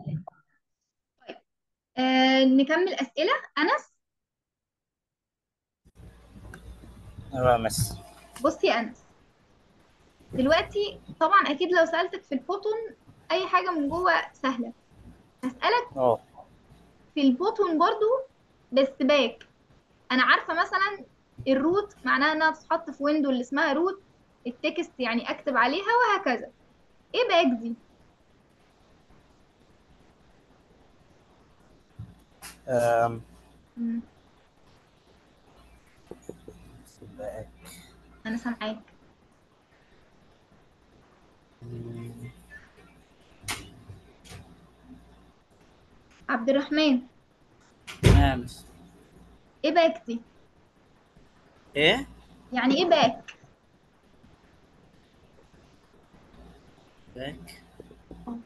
آه نكمل أسئلة أنس ايوه مس بصي يا أنس دلوقتي طبعا أكيد لو سألتك في البوتون أي حاجة من جوه سهلة هسألك اه في البوتون برضو بس باك أنا عارفة مثلا الروت معناها إنها تتحط في ويندو اللي اسمها روت التكست يعني أكتب عليها وهكذا إيه باك دي؟ أم، مم. باك. أنا سامعاك مم، عبد الرحمن تمام مس. إيه باك دي؟ ايه يعني إيه باك؟ باك آه.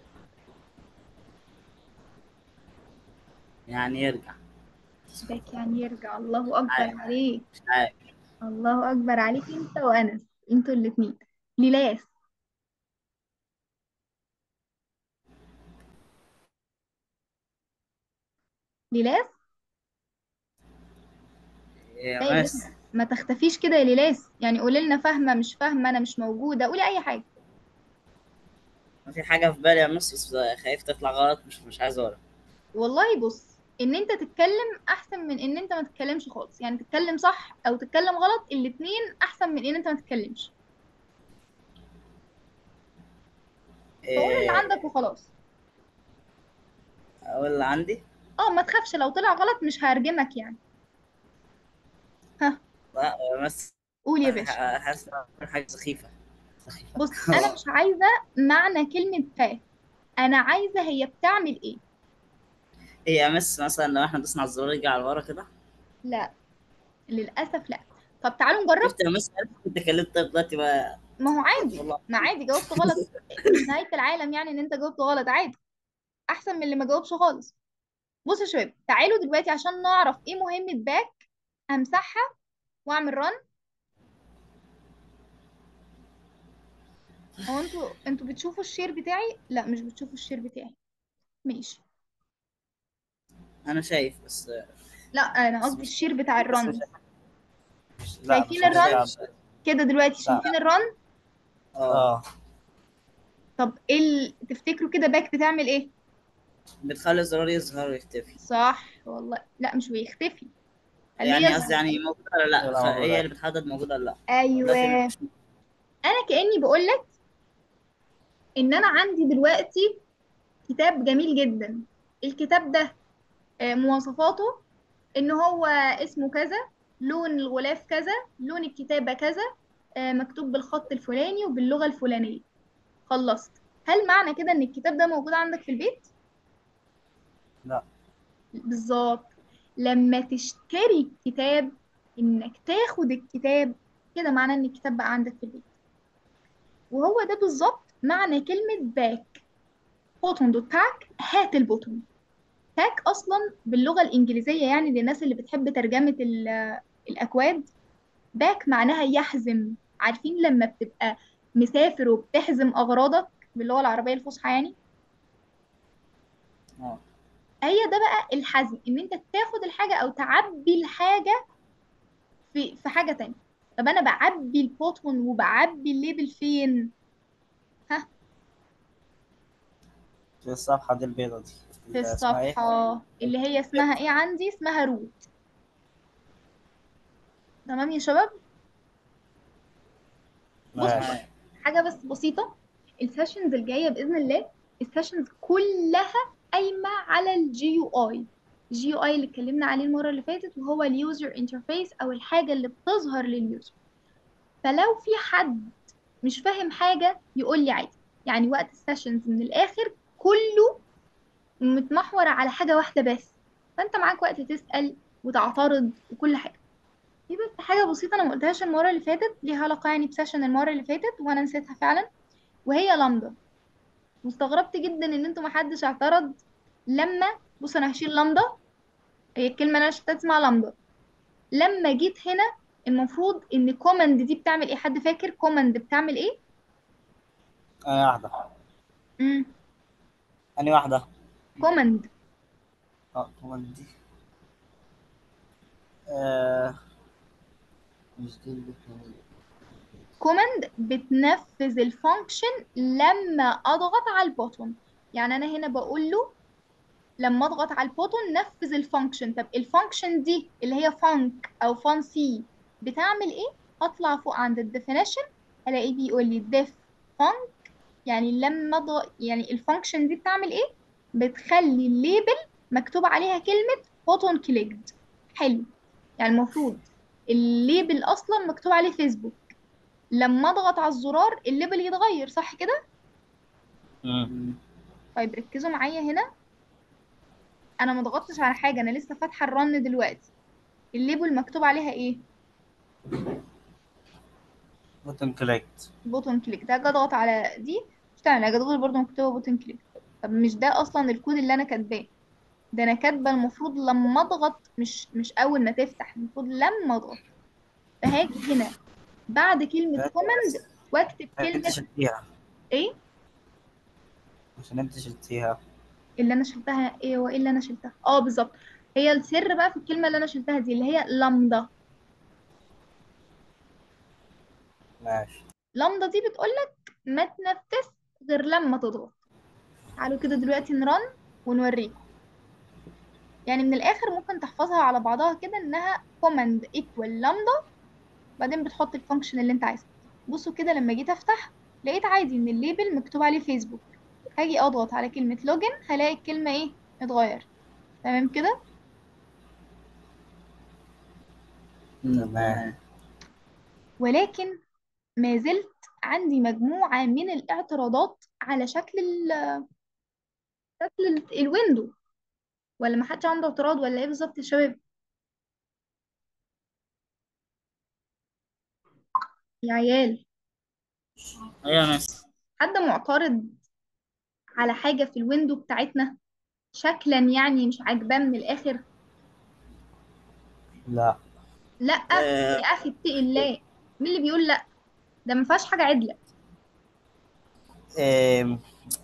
يعني يرجع باك يعني يرجع الله أكبر عليك مش عارف الله أكبر عليك أنت وأنس أنتوا الاتنين ليلاس ليلاس ايه لا يا مس بنت ما تختفيش كده يا ليلاس يعني قولي لنا فاهمة مش فاهمة أنا مش موجودة قولي أي حاجة ما في حاجة في بالي يا مس بس خايف تطلع غلط مش مش عايز اقولها والله بص إن أنت تتكلم أحسن من إن أنت ما تتكلمش خالص يعني تتكلم صح أو تتكلم غلط الاتنين أحسن من إن أنت ما تتكلمش فقول اللي ايه عندك وخلاص اقول اللي عندي اه ما تخافش لو طلع غلط مش هرجمك يعني ها لا بس قول يا باشا حاسس إن حاجة سخيفة سخيفة بص أنا مش عايزة معنى كلمة فا أنا عايزة هي بتعمل إيه ايه يا مس مثلا لو احنا دوسنا على الزرار يجي على ورا كده لا للأسف لا طب تعالوا نجرب شفت يا مس عرفت انت كلمت دلوقتي بقى ما هو عادي والله ما عادي جاوبت غلط مش نهاية العالم يعني ان انت جاوبت غلط عادي احسن من اللي ما جاوبش خالص بص يا شباب تعالوا دلوقتي عشان نعرف ايه مهمة باك همسحها واعمل رن هو انتوا انتوا بتشوفوا الشير بتاعي لا مش بتشوفوا الشير بتاعي ماشي انا شايف بس لا انا بس قصدي مش الشير بتاع بس مش الرن مش لا مش شايفين الرن عارف كده دلوقتي شايفين الرن اه طب ايه ال... تفتكروا كده باك بتعمل ايه بتخلي الزرار يظهر ويختفي صح والله لا مش بيختفي خليه يعني يظهر قصدي يعني موجودة ولا لا لا، خ- موجودة. هي اللي بتحدد موجودة ولا لا ايوه لكن مش انا كاني بقول لك ان انا عندي دلوقتي كتاب جميل جدا الكتاب ده آه، مواصفاته ان هو اسمه كذا لون الغلاف كذا لون الكتابة كذا آه، مكتوب بالخط الفلاني وباللغة الفلانية خلصت هل معنى كده ان الكتاب ده موجود عندك في البيت لا بالظبط لما تشتري الكتاب انك تاخد الكتاب كده معناه ان الكتاب بقى عندك في البيت وهو ده بالظبط معنى كلمة باك بوتون دوت باك هات البوتون باك اصلا باللغة الانجليزية يعني للناس اللي بتحب ترجمة ال- الاكواد باك معناها يحزم عارفين لما بتبقى مسافر وبتحزم اغراضك باللغة العربية الفصحى يعني اه هي ده بقى الحزم ان انت تاخد الحاجة او تعبي الحاجة في في حاجة تانية طب انا بعبي البوتون وبعبي الليبل فين ها في الصفحة دي البيضة دي في اللي اسمها ايه؟ الصفحة اللي هي اسمها ايه عندي اسمها روت تمام يا شباب بص ماشي. حاجة بس بسيطة السيشنز الجاية بإذن الله السيشنز كلها قايمة على الجي يو اي الجي يو اي اللي اتكلمنا عليه المرة اللي فاتت وهو اليوزر انترفيس او الحاجة اللي بتظهر لليوزر فلو في حد مش فاهم حاجة يقول لي عادي يعني وقت السيشنز من الآخر كله متمحور على حاجة واحدة بس فأنت معاك وقت تسأل وتعترض وكل حاجة في بس حاجة بسيطة أنا ما قلتهاش المرة اللي فاتت ليها علاقة يعني بسيشن المرة اللي فاتت وأنا نسيتها فعلا وهي لامدا واستغربت جدا إن انتوا محدش اعترض لما بص أنا هشيل لامدا هي الكلمة اللي أنا شفتها اسمها لامدا لما جيت هنا المفروض إن كوماند دي بتعمل إيه حد فاكر كوماند بتعمل إيه؟ انا واحدة مم. أنهي واحدة؟ كوماند اه كمان دي آه مش دي اللي بتنزل. كوماند بتنفذ الفانكشن لما اضغط على البوتون يعني انا هنا بقول له لما اضغط على البوتون نفذ الفانكشن طب الفانكشن دي اللي هي فانك او فانسي بتعمل ايه اطلع فوق عند الديفينيشن الاقيه بيقول لي ديف فانك يعني لما اضغط يعني الفانكشن دي بتعمل ايه بتخلي الليبل مكتوب عليها كلمة بوتون كليكد حلو يعني المفروض الليبل اصلا مكتوب عليه فيسبوك لما اضغط على الزرار الليبل يتغير صح كده مم. طيب ركزوا معايا هنا انا ما ضغطتش على حاجه انا لسه فاتحه الرن دلوقتي الليبل مكتوب عليها ايه بوتن كليكت بوتون كليك ده اجي اضغط على دي مش تعمل اجي اضغط برضه مكتوبه بوتون كليك طب مش ده اصلا الكود اللي انا كاتباه ده انا كاتبه المفروض لما اضغط مش مش اول ما تفتح المفروض لما اضغط فهاجي هنا بعد كلمه كوماند واكتب انت كلمه شلتيها ايه عشان انت شلتيها اللي انا شلتها ايه وايه اللي انا شلتها اه بالظبط هي السر بقى في الكلمه اللي انا شلتها دي اللي هي لامدا ماشي لامدا دي بتقولك ما تنفذ غير لما تضغط تعالوا كده دلوقتي نرن ونوريكم يعني من الاخر ممكن تحفظها على بعضها كده انها command equal لامدا بعدين بتحط الفانكشن اللي انت عايزها بصوا كده لما جيت افتح لقيت عادي ان الليبل مكتوب عليه فيسبوك هاجي اضغط على كلمة لوجن هلاقي الكلمة ايه اتغير تمام كده تمام ولكن ما زلت عندي مجموعة من الاعتراضات على شكل ال شكل ال- الويندو ولا ما حدش عنده اعتراض ولا ايه بالظبط يا شباب يا عيال ايوه يا مس حد معترض على حاجة في الويندو بتاعتنا شكلا يعني مش عاجباه من الآخر لا لا آه. يا أخي اتقي الله مين اللي بيقول لا ده ما فيهاش حاجة عدلة إيه...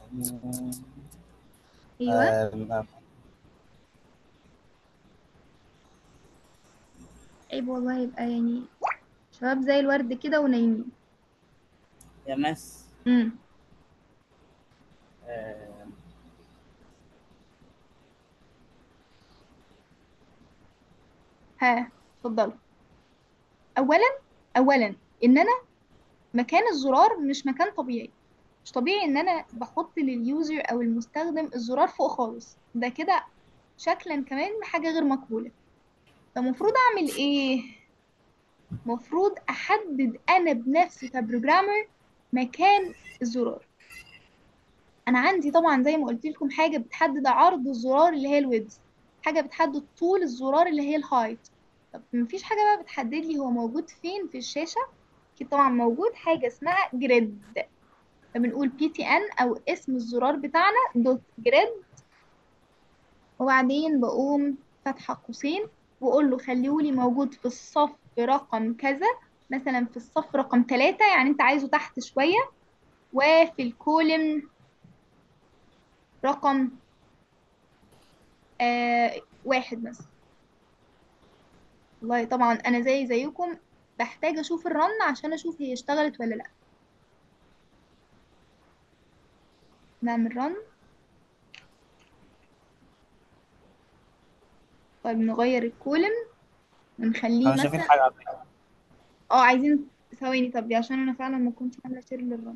أيوه آه... عيب والله يبقى يعني شباب زي الورد كده ونايمين يا مس امم آه، ها اتفضلوا أولا أولا إن أنا مكان الزرار مش مكان طبيعي مش طبيعي ان انا بحط لليوزر او المستخدم الزرار فوق خالص ده كده شكلا كمان حاجة غير مقبولة فمفروض اعمل ايه مفروض احدد انا بنفسي كبروجرامر مكان الزرار انا عندي طبعا زي ما قلت لكم حاجة بتحدد عرض الزرار اللي هي الويدز حاجة بتحدد طول الزرار اللي هي الهايت طب مفيش حاجة بقى بتحدد لي هو موجود فين في الشاشة اكيد طبعا موجود حاجة اسمها جريد فبنقول بي تي ان او اسم الزرار بتاعنا دوت جريد وبعدين بقوم فاتحة قوسين واقول له خليهولي موجود في الصف رقم كذا مثلا في الصف رقم ثلاثة يعني انت عايزه تحت شوية وفي الكولم رقم آه واحد مثلا والله طبعا انا زي زيكم بحتاج اشوف الرن عشان اشوف هي اشتغلت ولا لا نعمل رن طيب نغير الكولم ونخليه احنا شايفين مثلا حاجة على فكرة. اه عايزين ثواني طب دي عشان انا فعلا ما كنتش عامله شير للرن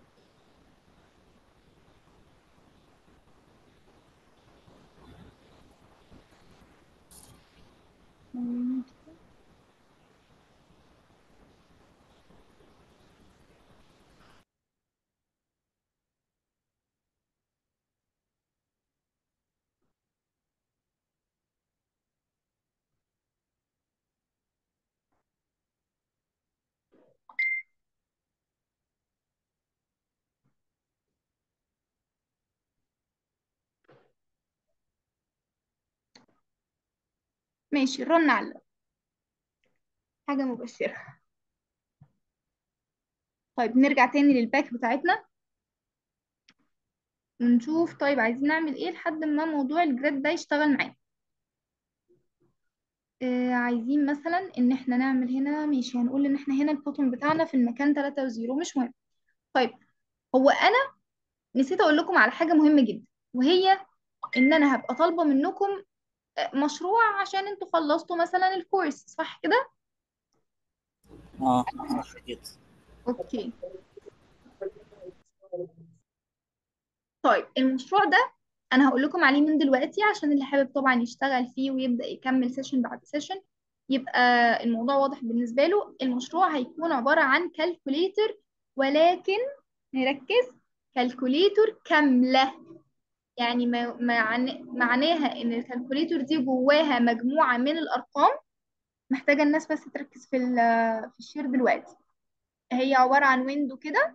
ماشي الرن علق حاجة مبشرة طيب نرجع تاني للباك بتاعتنا ونشوف طيب عايزين نعمل ايه لحد ما موضوع الجريد ده يشتغل معانا آه عايزين مثلا ان احنا نعمل هنا ماشي هنقول ان احنا هنا البوتون بتاعنا في المكان 3 و0 مش مهم طيب هو انا نسيت اقول لكم على حاجة مهمة جدا وهي ان انا هبقى طالبة منكم آه، مشروع عشان انتوا خلصتوا مثلا الكورس صح كده اه صح كده اوكي طيب المشروع ده انا هقول لكم عليه من دلوقتي عشان اللي حابب طبعا يشتغل فيه ويبدأ يكمل سيشن بعد سيشن يبقى الموضوع واضح بالنسبة له المشروع هيكون عبارة عن كالكوليتر ولكن نركز كالكوليتر كاملة يعني ما- معنى- معناها ان الكالكوليتر دي جواها مجموعة من الارقام محتاجة الناس بس تركز في ال- في الشير دلوقتي هي عبارة عن ويندو كده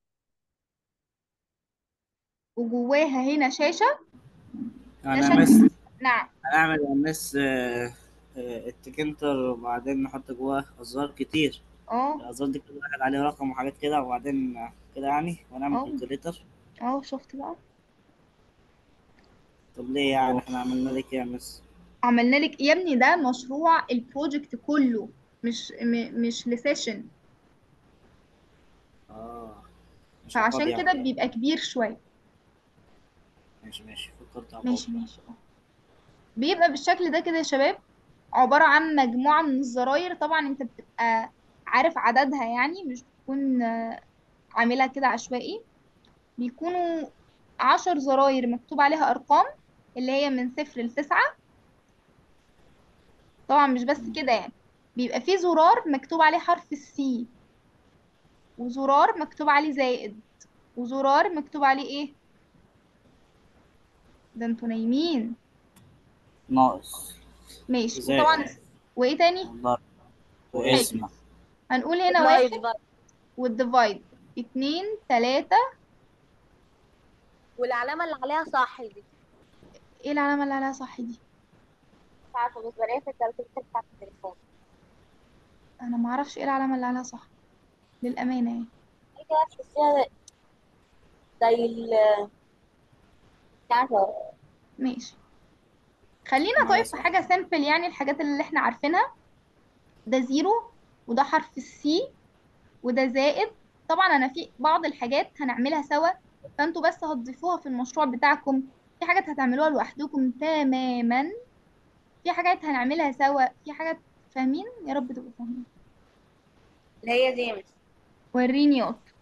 وجواها هنا شاشة انا شاشة مس نعم هنعمل يا مس آه، آه، التكنتر وبعدين نحط جواه ازرار كتير اه الازرار دي كل واحد عليه رقم وحاجات كده وبعدين آه، كده يعني ونعمل اه كالكوليتر اه شفت بقى طب ليه يعني احنا عملنا لك ايه يا مس عملنا لك يا ابني ده مشروع البروجكت كله مش م... مش لسيشن اه مش فعشان هفاضي كده يعني بيبقى كبير شوية ماشي ماشي فكرت ماشي هفاضي ماشي اه بيبقى بالشكل ده كده يا شباب عبارة عن مجموعة من الزراير طبعا انت بتبقى عارف عددها يعني مش بتكون آه، عاملها كده عشوائي بيكونوا عشر زراير مكتوب عليها أرقام اللي هي من صفر لتسعة طبعا مش بس كده يعني بيبقى فيه زرار مكتوب عليه حرف السي وزرار مكتوب عليه زائد وزرار مكتوب عليه ايه ده انتوا نايمين ناقص ماشي زائد وطبعا وايه تاني الله حلو واسمع هنقول هنا نايس واحد بقى والديفايد اتنين تلاتة والعلامة اللي عليها صح دي ايه العلامة اللي عليها صح دي مش عارفة بس بلاقيها في الكالكوليتر بتاعت التليفون انا معرفش ايه العلامة اللي عليها صح للأمانة يعني هي كده تحسيها زي ال مش عارفة ماشي خلينا معايا طيب في صح حاجة سيمبل يعني الحاجات اللي احنا عارفينها ده زيرو وده حرف السي وده زائد طبعا انا في بعض الحاجات هنعملها سوا فانتوا بس هتضيفوها في المشروع بتاعكم في حاجات هتعملوها لوحدكم تماما في حاجات هنعملها سوا في حاجات فاهمين يا رب تبقوا فاهمين اللي هي دي مش وريني يا قط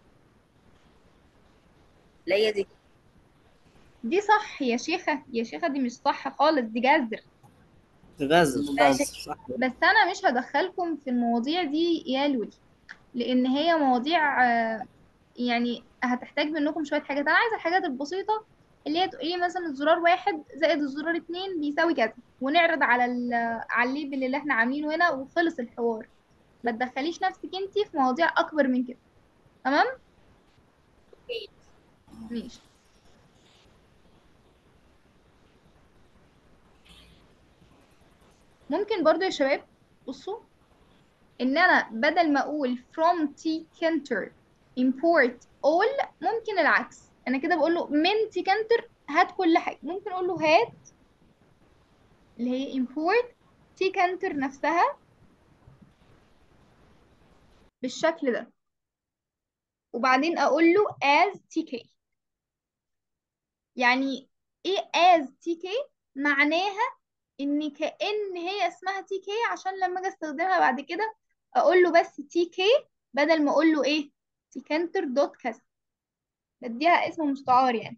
اللي هي دي دي صح يا شيخة يا شيخة دي مش صح خالص دي جذر تغزل تغزل صح بس انا مش هدخلكم في المواضيع دي يا لولي لان هي مواضيع آه، يعني هتحتاج منكم شوية حاجات انا عايزة الحاجات البسيطة اللي هي تقولي مثلا الزرار واحد زائد الزرار اتنين بيساوي كذا ونعرض على ال على الليبل اللي احنا عاملينه هنا وخلص الحوار ما تدخليش نفسك انتي في مواضيع اكبر من كده تمام اوكي ماشي ممكن برضو يا شباب بصوا ان انا بدل ما اقول from t counter import all ممكن العكس انا كده بقول له من t counter هات كل حاجه ممكن اقول له هات اللي هي import t counter نفسها بالشكل ده وبعدين اقول له as tk يعني ايه as tk معناها ان كأن هي اسمها تي كي عشان لما اجي استخدمها بعد كده اقول له بس تي كي بدل ما اقول له ايه تيكنتر دوت كذا بديها اسم مستعار يعني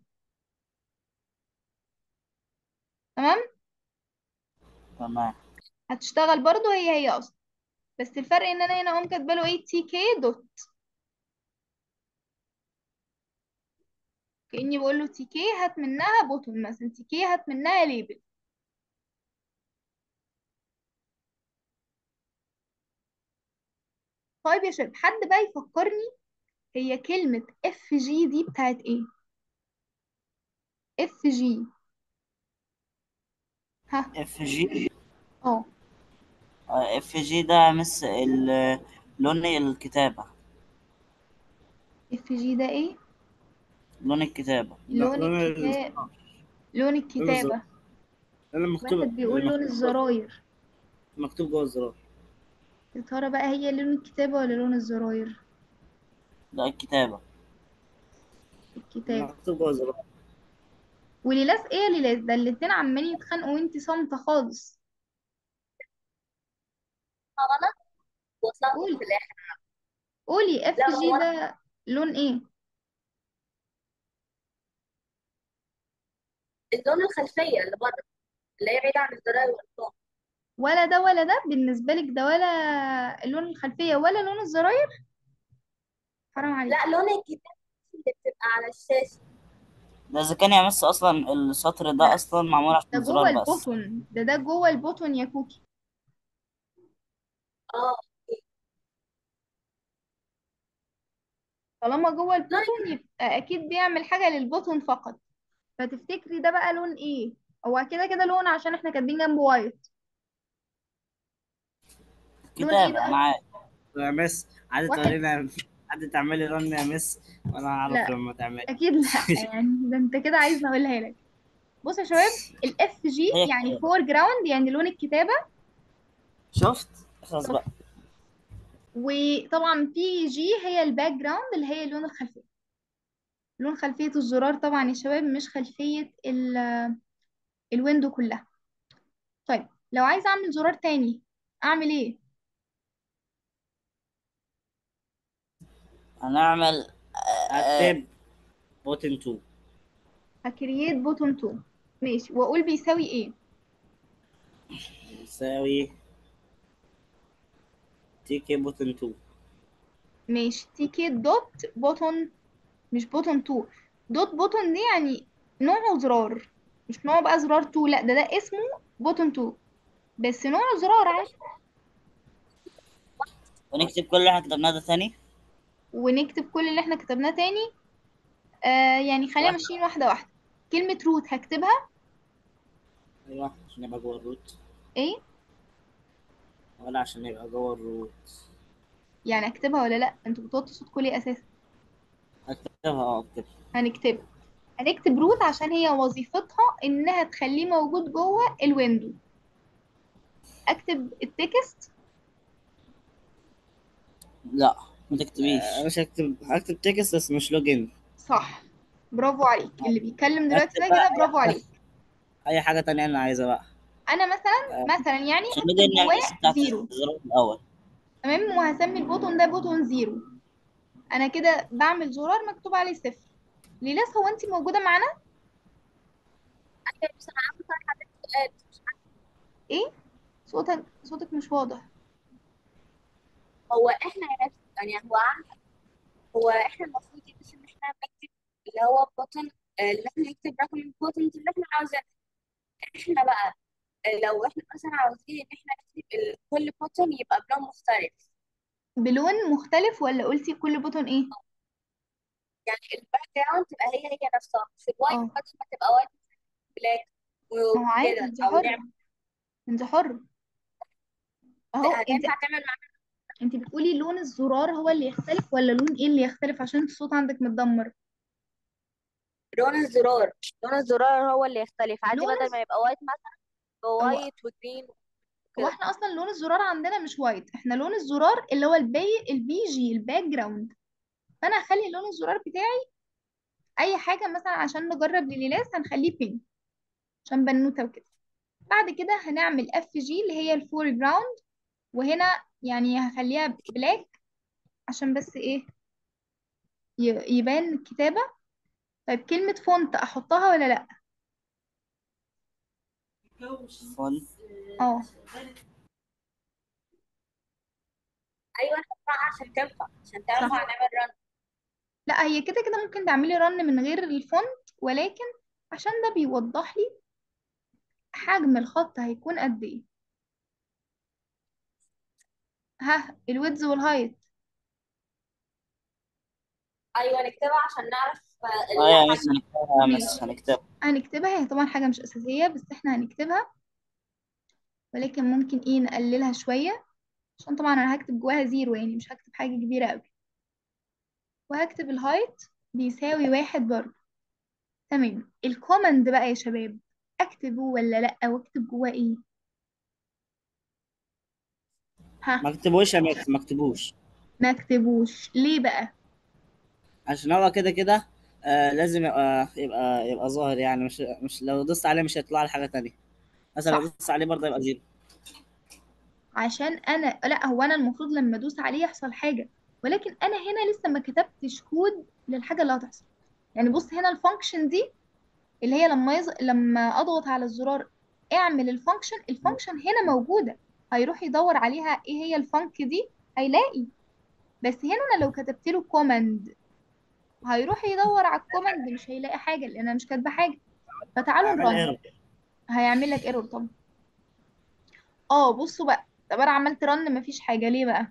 تمام تمام هتشتغل برضو هي هي اصلا بس الفرق ان انا هنا اقوم كاتبه له ايه تي كي دوت كاني بقول له تي كي هات منها بوتون مثلا تي كي هات منها ليبل طيب يا شباب حد بقى يفكرني هي كلمة اف جي دي بتاعت ايه اف جي ها اف جي اه اف جي ده مس ال- لون الكتابة اف جي ده ايه لون الكتابة لون لون الكتاب لون الكتابة لون مكتوب واحد بيقول لون الزراير مكتوب جوه الزرار يا ترى بقى هي لون الكتابة ولا لون الزراير لا الكتابة الكتاب مكتوب جوه الزرار وليلاس ايه يا ليلاس ده الاتنين عمالين يتخانقوا وانتي صامتة خالص غلط وطلعت قولي. في الاخر قولي اف لا، جي هو- ده لون ايه اللون الخلفيه اللي بره اللي هي بعيده عن الزراير والارقام ولا ده ولا ده بالنسبة لك ده ولا اللون الخلفية ولا لون الزراير حرام عليك لا لون الكتاب اللي بتبقى على الشاشه ده إذا كان يا مس أصلا السطر ده لا. أصلا معمول عشان ده جوه الزرار بس البوتون ده ده جوه البوتون يا كوكي اه طالما جوه البوتون يبقى اكيد بيعمل حاجة للبوتون فقط فتفتكري ده بقى لون ايه هو كده كده لون عشان احنا كاتبين جنبه وايت لون ايه كتابة بقى أنا عارف يا مس عادي واحد. تورينا عادي تعملي رن يا مس وأنا أعرف لا. لما تعملي اكيد لا يعني ده انت كده عايزني اقولها لك بص يا شباب الاف جي هي يعني كده. فور جراوند يعني لون الكتابة شفت خلاص بقى وطبعا بي جي هي الباك جراوند اللي هي لون الخلفية لون خلفية الزرار طبعا يا شباب مش خلفية ال- الويندو كلها طيب لو عايزة اعمل زرار تاني اعمل ايه هنعمل اكتب بوتن 2 هكرييت بوتون 2 ماشي واقول بيساوي ايه يساوي تي كي بوتن 2 ماشي تيكي دوت بوتون مش بوتون 2 دوت بوتون دي يعني نوعه زرار مش نوعه بقى زرار 2 لا ده ده اسمه بوتون 2 بس نوعه زرار عادي ونكتب كل اللي احنا كتبناه ده تاني ونكتب كل اللي احنا كتبناه تاني آه يعني خلينا واحد. ماشيين واحدة واحدة كلمة روت هكتبها ايوه عشان يبقى جوه الروت ايه ولا عشان يبقى جوه الروت يعني اكتبها ولا لا انتوا بتوطوا صوتكم ليه اساسا اكتبها اه اكتبها هنكتبها هنكتب روت عشان هي وظيفتها انها تخليه موجود جوه الويندو اكتب التكست لا ما تكتبيش مش هكتب هكتب تكست بس مش لوجن صح برافو عليك اللي بيتكلم دلوقتي ده أكتب بقى كده برافو عليك اي حاجه تانية انا عايزها بقى انا مثلا مثلا يعني عشان هكتب لوجن يعني جواه بتاعت زيرو الزرار الاول تمام وهسمي البوتون ده بوتون زيرو انا كده بعمل زرار مكتوب عليه صفر ليلاس هو انت موجودة معانا ايوه بس انا عاوزه اسال حضرتك سؤال مش عارفة ايه صوتك صوتك مش واضح هو احنا يا نفس يعني هو عم هو احنا المفروض إيه بس ان احنا نكتب اللي هو بوتن اللي احنا نكتب رقم البوتنز اللي احنا عاوزينها احنا بقى لو احنا مثلا عاوزين ان احنا نكتب ال- كل بوتن يبقى بلون مختلف بلون مختلف ولا قلتي كل بوتون ايه يعني الباك جراوند تبقى هي هي نفسها مش الوايت اه بدل ما تبقى وايت بلاك ما هو عادي وكده انت او حرة نعمل انت حرة اهو انت هتنفع تعمل معانا انت بتقولي لون الزرار هو اللي يختلف ولا لون ايه اللي يختلف عشان الصوت عندك متدمر لون الزرار لون الزرار هو اللي يختلف عادي لون بدل الز- ما يبقى وايت مثلا يبقى هو وايت وجرين هو كده احنا اصلا لون الزرار عندنا مش وايت احنا لون الزرار اللي هو البي البي جي الباك جراوند فانا هخلي لون الزرار بتاعي اي حاجه مثلا عشان نجرب لليلاس هنخليه بينك عشان بنوته وكده بعد كده هنعمل اف جي اللي هي الفور جراوند وهنا يعني هخليها بلاك عشان بس ايه ي- يبان الكتابه طيب كلمه فونت احطها ولا لا فونت اه ايوه نحطها عشان تنفع عشان تنفع صح نعمل رن لا هي كده كده ممكن تعملي رن من غير الفونت ولكن عشان ده بيوضح لي حجم الخط هيكون قد ايه ها الويدز والهايت ايوه نكتبها عشان نعرف آه، اه يا مس الحجم هنكتبها يا مس ماشي هنكتبها هنكتبها هي طبعا حاجة مش أساسية بس احنا هنكتبها ولكن ممكن ايه نقللها شوية عشان طبعا انا هكتب جواها زيرو يعني مش هكتب حاجة كبيرة قوي وهكتب الهايت بيساوي واحد برضه تمام الكوماند بقى يا شباب اكتبه ولا لا واكتب جواه ايه ها ما اكتبوش يا ميكس ما اكتبوش ما اكتبوش ليه بقى عشان هو كده كده آه لازم يبقى يبقى يبقى ظاهر يعني مش مش لو دوست عليه مش هيطلع لي حاجه تانية مثلا لو صح دوست عليه برضه يبقى زيرو عشان انا لا هو انا المفروض لما ادوس عليه يحصل حاجه ولكن انا هنا لسه ما كتبتش كود للحاجه اللي هتحصل يعني بص هنا الفانكشن دي اللي هي لما يز... لما اضغط على الزرار اعمل الفانكشن الفانكشن هنا موجوده هيروح يدور عليها ايه هي الفانك دي هيلاقي بس هنا انا لو كتبت له كوماند هيروح يدور على الكوماند مش هيلاقي حاجه لان انا مش كاتبه حاجه فتعالوا اعمل نرن ايرور هيعمل لك ايرور طبعا اه بصوا بقى طب انا عملت رن مفيش حاجه ليه بقى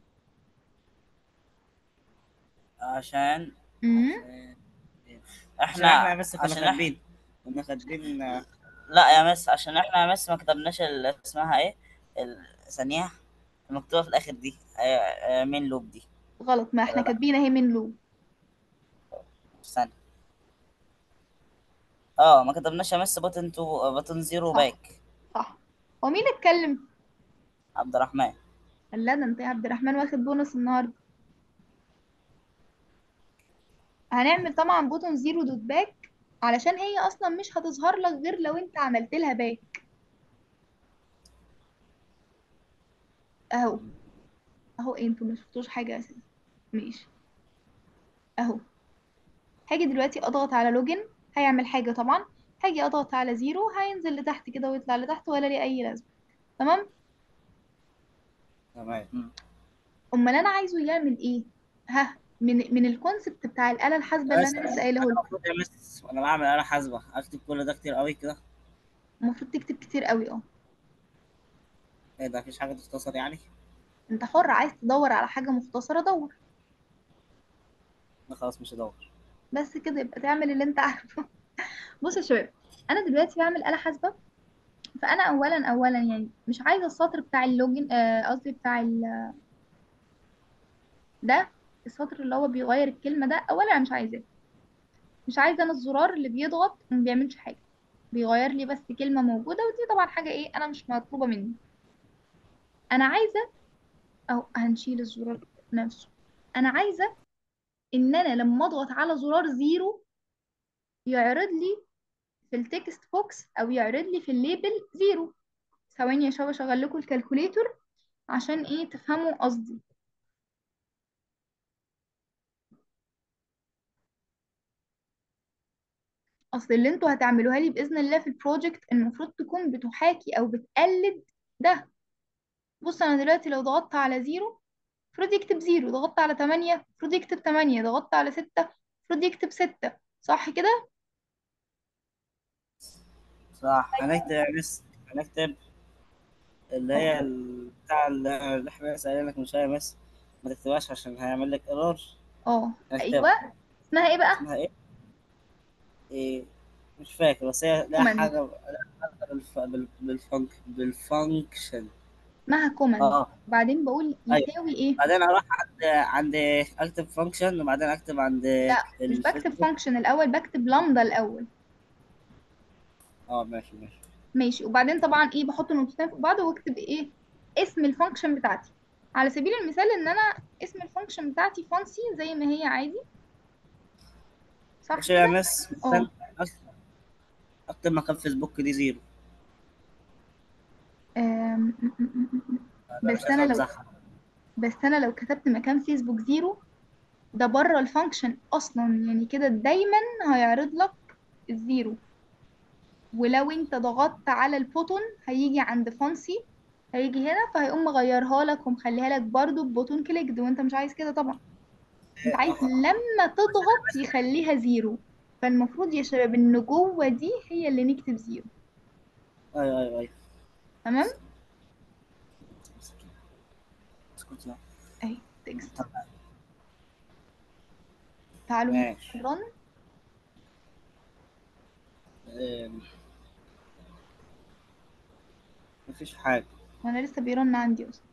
عشان امم عشان احنا بس كنا عشان كاتبين كنا كاتبين آه، لا يا مس عشان احنا يا مس ما كتبناش ال- اسمها ايه ال- ثانية المكتوبة في الآخر دي آه، آه، مين لوب دي غلط ما احنا كاتبين اهي من لوب استنى اه ما كتبناش يا مس بوتن تو بوتن زيرو صح. باك صح هو مين اتكلم عبد الرحمن لا ده انت يا عبد الرحمن واخد بونص النهارده هنعمل طبعا بوتون زيرو دوت باك علشان هي اصلا مش هتظهر لك غير لو انت عملت لها باك اهو اهو إيه، انتوا ما شفتوش حاجه اساسا ماشي اهو هاجي دلوقتي اضغط على لوجن هيعمل حاجه طبعا هاجي اضغط على زيرو هينزل لتحت كده ويطلع لتحت ولا ليه اي لازمه تمام تمام امال انا عايزه يعمل ايه ها من من الكونسبت بتاع الاله الحاسبه اللي انا لسه قايله لكم المفروض يا مس وانا بعمل آلة حاسبة اكتب كل ده كتير قوي كده المفروض تكتب كتير قوي اه ايه ده مفيش حاجة تختصر يعني انت حر عايز تدور على حاجه مختصره دور لا خلاص مش هدور بس كده يبقى تعمل اللي انت عارفه بص يا شباب انا دلوقتي بعمل آلة حاسبة فانا اولا اولا يعني مش عايزة السطر بتاع اللوجن آه، قصدي بتاع ال ده السطر اللي هو بيغير الكلمة ده اولا انا مش عايزاه مش عايزة انا الزرار اللي بيضغط وما بيعملش حاجة بيغير لي بس كلمة موجودة ودي طبعا حاجة ايه انا مش مطلوبة مني انا عايزة او هنشيل الزرار نفسه انا عايزة ان انا لما اضغط على زرار زيرو يعرض لي في التكست بوكس او يعرض لي في الليبل زيرو ثواني يا شباب اشغل لكم الكالكوليتور عشان ايه تفهموا قصدي اصل اللي انتوا هتعملوها لي باذن الله في البروجكت المفروض تكون بتحاكي او بتقلد ده بص انا دلوقتي لو ضغطت على زيرو المفروض يكتب زيرو ضغطت على تمانية المفروض يكتب تمانية ضغطت على ستة المفروض يكتب ستة صح كده صح هنكتب يا مس هنكتب اللي هي ال- بتاع اللي اللي احنا لسه قايلين لك من شوية مس ما تكتبهاش عشان هيعمل لك ايرور اه هكتب. ايوه اسمها ايه بقى اسمها ايه؟ ايه مش فاكر بس هي لها كوماند. حاجة لها علاقة بالف... بال... بالفانك... بالفانكشن اسمها كوماند اه وبعدين بقول أيوة. يساوي ايه بعدين اروح عند عند اكتب فانكشن وبعدين اكتب عند لا مش بكتب الفيسبوك. فانكشن الاول بكتب لامدا الاول اه ماشي ماشي ماشي وبعدين طبعا ايه بحط النقطتين فوق بعض واكتب ايه اسم الفانكشن بتاعتي على سبيل المثال ان انا اسم الفانكشن بتاعتي فانسي زي ما هي عادي صح ماشي يا كده مس اه. أكتب- اكتب مكان فيسبوك دي زيرو أم، م- م- م- م. أنا بس مش عايز أنا لو- أمزحها. بس انا لو كتبت مكان فيسبوك زيرو ده بره الفانكشن اصلا يعني كده دايما هيعرض لك الزيرو ولو انت ضغطت على البوتون هيجي عند فانسي هيجي هنا فهيقوم مغيرها لك ومخليها لك برضو ببوتون كليكد وانت مش عايز كده طبعا انت عايز لما تضغط يخليها زيرو فالمفروض يا شباب ان جوه دي هي اللي نكتب زيرو ايوه ايوه ايوه تمام اسكت لا. اهي تكست تعالوا ماشي رن أم. مفيش حاجة وانا لسه بيرن عندي اصلا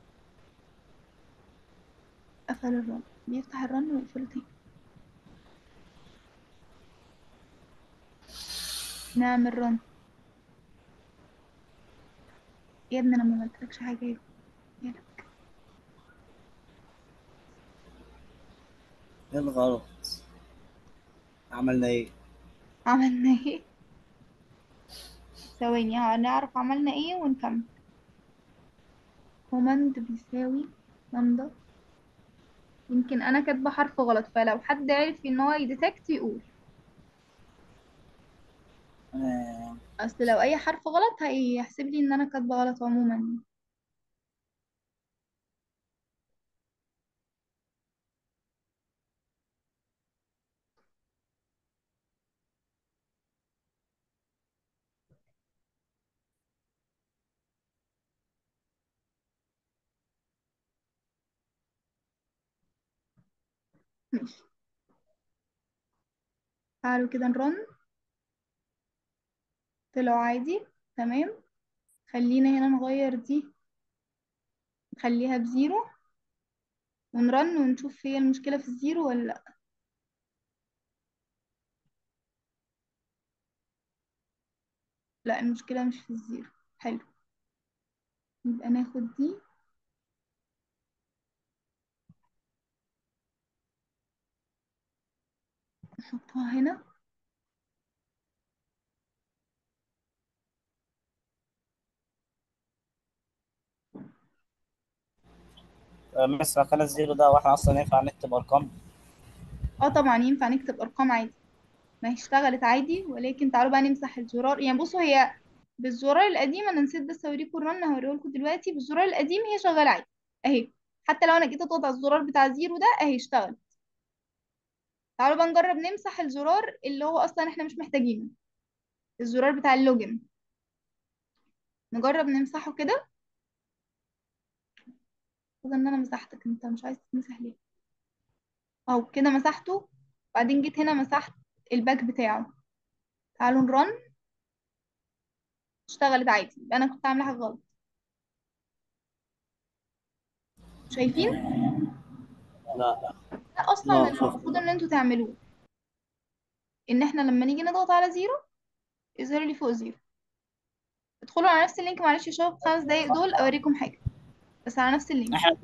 قفل الرن بيفتح الرن ويقفله تاني نعمل رن يا ابني انا ما عملتلكش حاجه يا يلا. ايه الغلط عملنا ايه عملنا ايه ثواني هنعرف عملنا ايه ونكمل كوماند بيساوي لامدا يمكن انا كاتبه حرف غلط فلو حد عرف ان هو يديتكت يقول آه، اصل لو اي حرف غلط هيحسب لي ان انا كاتبه غلط عموما ماشي تعالوا كده نرن طلعوا عادي تمام خلينا هنا نغير دي نخليها بزيرو ونرن ونشوف هي المشكلة في الزيرو ولا لأ لا المشكلة مش في الزيرو حلو يبقى ناخد دي نحطها هنا آه، بس مكان الزيرو ده واحنا اصلا ينفع نكتب ارقام اه طبعا ينفع نكتب ارقام عادي ما هي اشتغلت عادي ولكن تعالوا بقى نمسح الزرار يعني بصوا هي بالزرار القديم انا نسيت بس اوريكم الرن هوريهولكم دلوقتي بالزرار القديم هي شغاله عادي اهي حتى لو انا جيت اضغط على الزرار بتاع زيرو ده اهي اشتغل تعالوا بقى نجرب نمسح الزرار اللي هو اصلا احنا مش محتاجينه الزرار بتاع اللوجن نجرب نمسحه كده خد ان انا مسحتك انت مش عايز تمسح ليه اهو كده مسحته بعدين جيت هنا مسحت الباك بتاعه تعالوا نرن اشتغلت عادي يبقى انا كنت عامله حاجه غلط شايفين لا ده اصلا لا، اللي شوف. المفروض ان انتوا تعملوه ان احنا لما نيجي نضغط على زيرو يظهر لي فوق زيرو ادخلوا على نفس اللينك معلش يا شباب خمس دقايق دول اوريكم حاجه بس على نفس اللينك احنا